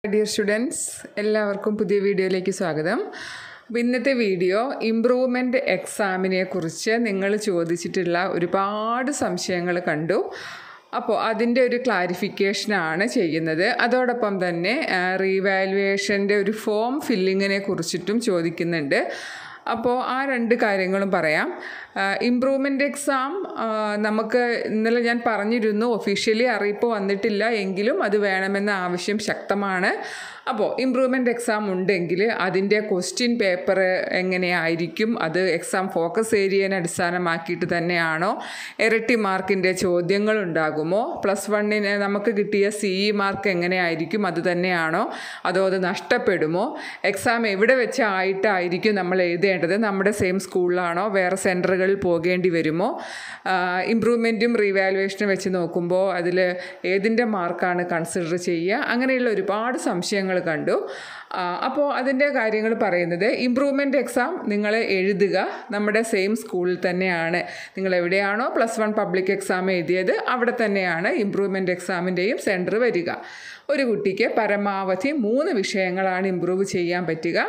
dear students എല്ലാവർക്കും പുതിയ വീഡിയോയിലേക്ക് സ്വാഗതം അപ്പോൾ ഇന്നത്തെ വീഡിയോ ഇമ്പ്രൂവ്മെൻറ്റ് എക്സാമിനെ കുറിച്ച് നിങ്ങൾ ചോദിച്ചിട്ടുള്ള ഒരുപാട് സംശയങ്ങൾ കണ്ടു അപ്പോൾ അതിൻ്റെ ഒരു ക്ലാരിഫിക്കേഷനാണ് ചെയ്യുന്നത് അതോടൊപ്പം തന്നെ റീവാലുവേഷൻ്റെ ഒരു ഫോം ഫില്ലിങ്ങിനെ കുറിച്ചിട്ടും ചോദിക്കുന്നുണ്ട് അപ്പോൾ ആ രണ്ട് കാര്യങ്ങളും പറയാം ഇമ്പ്രൂവ്മെൻ്റ് എക്സാം നമുക്ക് ഇന്നലെ ഞാൻ പറഞ്ഞിരുന്നു ഒഫീഷ്യലി അറിയിപ്പ് വന്നിട്ടില്ല എങ്കിലും അത് വേണമെന്ന ആവശ്യം ശക്തമാണ് അപ്പോൾ ഇമ്പ്രൂവ്മെൻ്റ് എക്സാം ഉണ്ടെങ്കിൽ അതിൻ്റെ ക്വസ്റ്റ്യൻ പേപ്പർ എങ്ങനെയായിരിക്കും അത് എക്സാം ഫോക്കസ് ഏരിയനെ അടിസ്ഥാനമാക്കിയിട്ട് തന്നെയാണോ ഇരട്ടി മാർക്കിൻ്റെ ചോദ്യങ്ങൾ ഉണ്ടാകുമോ പ്ലസ് വണ്ണിന് നമുക്ക് കിട്ടിയ സി ഇ മാർക്ക് എങ്ങനെയായിരിക്കും അത് തന്നെയാണോ അതോ അത് നഷ്ടപ്പെടുമോ എക്സാം എവിടെ വെച്ചായിട്ടായിരിക്കും നമ്മൾ എഴുതേണ്ടത് നമ്മുടെ സെയിം സ്കൂളിലാണോ വേറെ സെൻറ്ററുകളിൽ പോകേണ്ടി വരുമോ ഇമ്പ്രൂവ്മെൻറ്റും റീവാലുവേഷനും വെച്ച് നോക്കുമ്പോൾ അതിൽ ഏതിൻ്റെ മാർക്കാണ് കൺസിഡർ ചെയ്യുക അങ്ങനെയുള്ള ഒരുപാട് സംശയങ്ങൾ കണ്ടു അപ്പോൾ അതിൻ്റെ കാര്യങ്ങൾ പറയുന്നത് ഇമ്പ്രൂവ്മെൻ്റ് എക്സാം നിങ്ങൾ എഴുതുക നമ്മുടെ സെയിം സ്കൂളിൽ തന്നെയാണ് നിങ്ങൾ എവിടെയാണോ പ്ലസ് വൺ പബ്ലിക് എക്സാം എഴുതിയത് അവിടെ തന്നെയാണ് ഇമ്പ്രൂവ്മെൻ്റ് എക്സാമിൻ്റെയും സെൻറ്റർ വരിക ഒരു കുട്ടിക്ക് പരമാവധി മൂന്ന് വിഷയങ്ങളാണ് ഇമ്പ്രൂവ് ചെയ്യാൻ പറ്റുക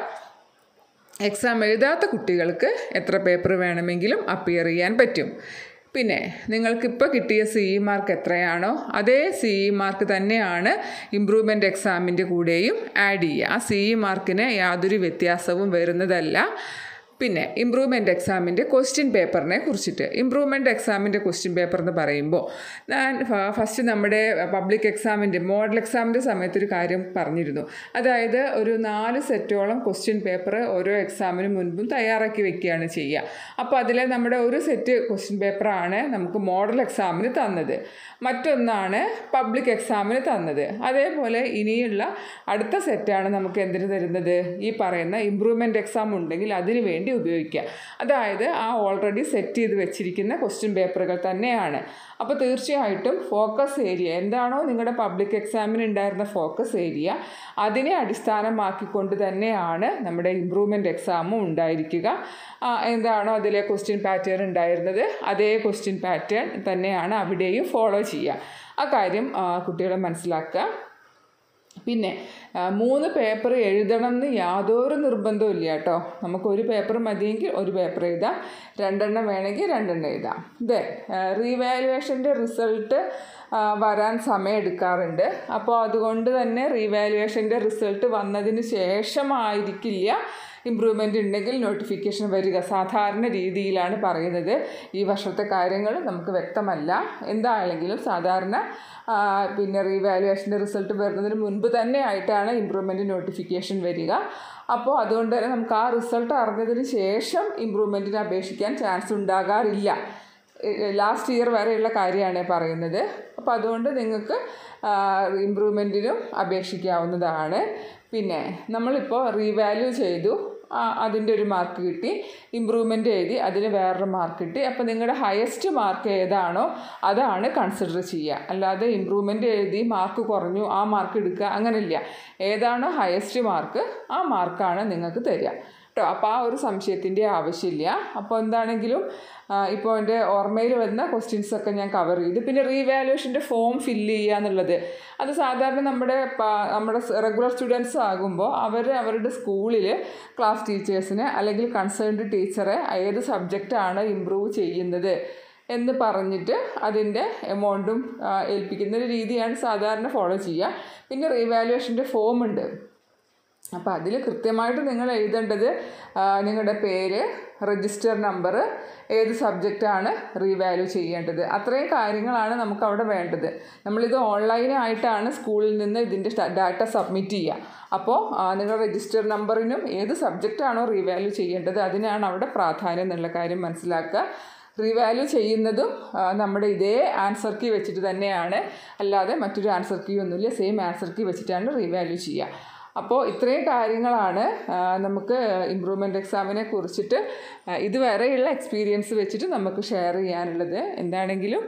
എക്സാം എഴുതാത്ത കുട്ടികൾക്ക് എത്ര പേപ്പർ വേണമെങ്കിലും അപ്പിയർ ചെയ്യാൻ പറ്റും പിന്നെ നിങ്ങൾക്കിപ്പോൾ കിട്ടിയ സി ഇ മാർക്ക് എത്രയാണോ അതേ സി ഇ മാർക്ക് തന്നെയാണ് ഇമ്പ്രൂവ്മെൻ്റ് എക്സാമിൻ്റെ കൂടെയും ആഡ് ചെയ്യുക ആ സി ഇ മാർക്കിന് യാതൊരു വ്യത്യാസവും വരുന്നതല്ല പിന്നെ ഇമ്പ്രൂവ്മെൻറ്റ് എക്സാമിൻ്റെ ക്വസ്റ്റ്യൻ പേപ്പറിനെ കുറിച്ചിട്ട് ഇമ്പ്രൂവ്മെൻറ്റ് എക്സാമിൻ്റെ ക്വസ്റ്റ്യൻ പേപ്പർ എന്ന് പറയുമ്പോൾ ഞാൻ ഫസ്റ്റ് നമ്മുടെ പബ്ലിക് എക്സാമിൻ്റെ മോഡൽ എക്സാമിൻ്റെ സമയത്ത് ഒരു കാര്യം പറഞ്ഞിരുന്നു അതായത് ഒരു നാല് സെറ്റോളം ക്വസ്റ്റ്യൻ പേപ്പർ ഓരോ എക്സാമിന് മുൻപും തയ്യാറാക്കി വെക്കുകയാണ് ചെയ്യുക അപ്പോൾ അതിൽ നമ്മുടെ ഒരു സെറ്റ് ക്വസ്റ്റ്യൻ പേപ്പറാണ് നമുക്ക് മോഡൽ എക്സാമിന് തന്നത് മറ്റൊന്നാണ് പബ്ലിക് എക്സാമിന് തന്നത് അതേപോലെ ഇനിയുള്ള അടുത്ത സെറ്റാണ് നമുക്ക് എന്തിനു തരുന്നത് ഈ പറയുന്ന ഇമ്പ്രൂവ്മെൻറ്റ് എക്സാം ഉണ്ടെങ്കിൽ അതിന് വേണ്ടി വേണ്ടി ഉപയോഗിക്കുക അതായത് ആ ഓൾറെഡി സെറ്റ് ചെയ്ത് വെച്ചിരിക്കുന്ന ക്വസ്റ്റ്യൻ പേപ്പറുകൾ തന്നെയാണ് അപ്പോൾ തീർച്ചയായിട്ടും ഫോക്കസ് ഏരിയ എന്താണോ നിങ്ങളുടെ പബ്ലിക് എക്സാമിന് ഉണ്ടായിരുന്ന ഫോക്കസ് ഏരിയ അതിനെ അടിസ്ഥാനമാക്കിക്കൊണ്ട് തന്നെയാണ് നമ്മുടെ ഇമ്പ്രൂവ്മെൻറ്റ് എക്സാമും ഉണ്ടായിരിക്കുക എന്താണോ അതിലെ ക്വസ്റ്റ്യൻ പാറ്റേൺ ഉണ്ടായിരുന്നത് അതേ ക്വസ്റ്റ്യൻ പാറ്റേൺ തന്നെയാണ് അവിടെയും ഫോളോ ചെയ്യുക ആ കാര്യം കുട്ടികൾ മനസ്സിലാക്കുക പിന്നെ മൂന്ന് പേപ്പർ എഴുതണം എന്ന് യാതൊരു നിർബന്ധവും ഇല്ല കേട്ടോ നമുക്ക് ഒരു പേപ്പർ മതിയെങ്കിൽ ഒരു പേപ്പർ എഴുതാം രണ്ടെണ്ണം വേണമെങ്കിൽ രണ്ടെണ്ണം എഴുതാം ഇതേ റീവാലുവേഷൻ്റെ റിസൾട്ട് വരാൻ സമയം എടുക്കാറുണ്ട് അപ്പോൾ അതുകൊണ്ട് തന്നെ റീവാലുവേഷൻ്റെ റിസൾട്ട് വന്നതിന് ശേഷമായിരിക്കില്ല ഇമ്പ്രൂവ്മെൻ്റ് ഉണ്ടെങ്കിൽ നോട്ടിഫിക്കേഷൻ വരിക സാധാരണ രീതിയിലാണ് പറയുന്നത് ഈ വർഷത്തെ കാര്യങ്ങൾ നമുക്ക് വ്യക്തമല്ല എന്താണെങ്കിലും സാധാരണ പിന്നെ റീവാലുവേഷൻ്റെ റിസൾട്ട് വരുന്നതിന് മുൻപ് തന്നെ ആയിട്ടാണ് ഇമ്പ്രൂവ്മെൻ്റ് നോട്ടിഫിക്കേഷൻ വരിക അപ്പോൾ അതുകൊണ്ട് തന്നെ നമുക്ക് ആ റിസൾട്ട് അറിഞ്ഞതിന് ശേഷം ഇമ്പ്രൂവ്മെൻറ്റിന് അപേക്ഷിക്കാൻ ചാൻസ് ഉണ്ടാകാറില്ല ലാസ്റ്റ് ഇയർ വരെയുള്ള കാര്യമാണ് പറയുന്നത് അപ്പോൾ അതുകൊണ്ട് നിങ്ങൾക്ക് ഇമ്പ്രൂവ്മെൻറ്റിനും അപേക്ഷിക്കാവുന്നതാണ് പിന്നെ നമ്മളിപ്പോൾ റീവാല്യൂ ചെയ്തു അതിൻ്റെ ഒരു മാർക്ക് കിട്ടി ഇമ്പ്രൂവ്മെൻ്റ് എഴുതി അതിന് വേറൊരു മാർക്ക് കിട്ടി അപ്പോൾ നിങ്ങളുടെ ഹയസ്റ്റ് മാർക്ക് ഏതാണോ അതാണ് കൺസിഡർ ചെയ്യുക അല്ലാതെ ഇമ്പ്രൂവ്മെൻ്റ് എഴുതി മാർക്ക് കുറഞ്ഞു ആ മാർക്ക് എടുക്കുക അങ്ങനെയില്ല ഏതാണോ ഹയസ്റ്റ് മാർക്ക് ആ മാർക്കാണ് നിങ്ങൾക്ക് തരിക കേട്ടോ അപ്പോൾ ആ ഒരു സംശയത്തിൻ്റെ ആവശ്യമില്ല അപ്പോൾ എന്താണെങ്കിലും ഇപ്പോൾ എൻ്റെ ഓർമ്മയിൽ വരുന്ന ക്വസ്റ്റ്യൻസൊക്കെ ഞാൻ കവർ ചെയ്തു പിന്നെ റീവാലുവേഷൻ്റെ ഫോം ഫില്ല് ചെയ്യുക എന്നുള്ളത് അത് സാധാരണ നമ്മുടെ നമ്മുടെ റെഗുലർ സ്റ്റുഡൻസ് ആകുമ്പോൾ അവർ അവരുടെ സ്കൂളിൽ ക്ലാസ് ടീച്ചേഴ്സിന് അല്ലെങ്കിൽ കൺസേൺഡ് ടീച്ചറെ ഏത് സബ്ജക്റ്റാണ് ഇമ്പ്രൂവ് ചെയ്യുന്നത് എന്ന് പറഞ്ഞിട്ട് അതിൻ്റെ എമൗണ്ടും ഏൽപ്പിക്കുന്ന ഒരു രീതിയാണ് സാധാരണ ഫോളോ ചെയ്യുക പിന്നെ റീവാലുവേഷൻ്റെ ഫോം ഉണ്ട് അപ്പോൾ അതിൽ കൃത്യമായിട്ട് നിങ്ങൾ എഴുതേണ്ടത് നിങ്ങളുടെ പേര് രജിസ്റ്റർ നമ്പർ ഏത് സബ്ജക്റ്റാണ് റീവാല്യൂ ചെയ്യേണ്ടത് അത്രയും കാര്യങ്ങളാണ് നമുക്ക് അവിടെ വേണ്ടത് നമ്മളിത് ഓൺലൈനായിട്ടാണ് സ്കൂളിൽ നിന്ന് ഇതിൻ്റെ ഡാറ്റ സബ്മിറ്റ് ചെയ്യുക അപ്പോൾ നിങ്ങൾ രജിസ്റ്റർ നമ്പറിനും ഏത് സബ്ജക്റ്റാണോ റീവാല്യൂ ചെയ്യേണ്ടത് അതിനാണ് അവിടെ പ്രാധാന്യം എന്നുള്ള കാര്യം മനസ്സിലാക്കുക റീവാല്യൂ ചെയ്യുന്നതും നമ്മുടെ ഇതേ ആൻസർ കീ വെച്ചിട്ട് തന്നെയാണ് അല്ലാതെ മറ്റൊരു ആൻസർ കീ ഒന്നുമില്ല സെയിം ആൻസർ കീ വെച്ചിട്ടാണ് റീവാല്യൂ ചെയ്യുക അപ്പോൾ ഇത്രയും കാര്യങ്ങളാണ് നമുക്ക് ഇമ്പ്രൂവ്മെൻ്റ് എക്സാമിനെ കുറിച്ചിട്ട് ഇതുവരെയുള്ള എക്സ്പീരിയൻസ് വെച്ചിട്ട് നമുക്ക് ഷെയർ ചെയ്യാനുള്ളത് എന്താണെങ്കിലും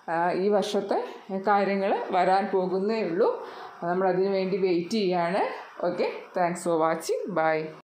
ഈ വർഷത്തെ കാര്യങ്ങൾ വരാൻ പോകുന്നേ ഉള്ളൂ നമ്മളതിനു വേണ്ടി വെയിറ്റ് ചെയ്യാണ് okay thanks for watching by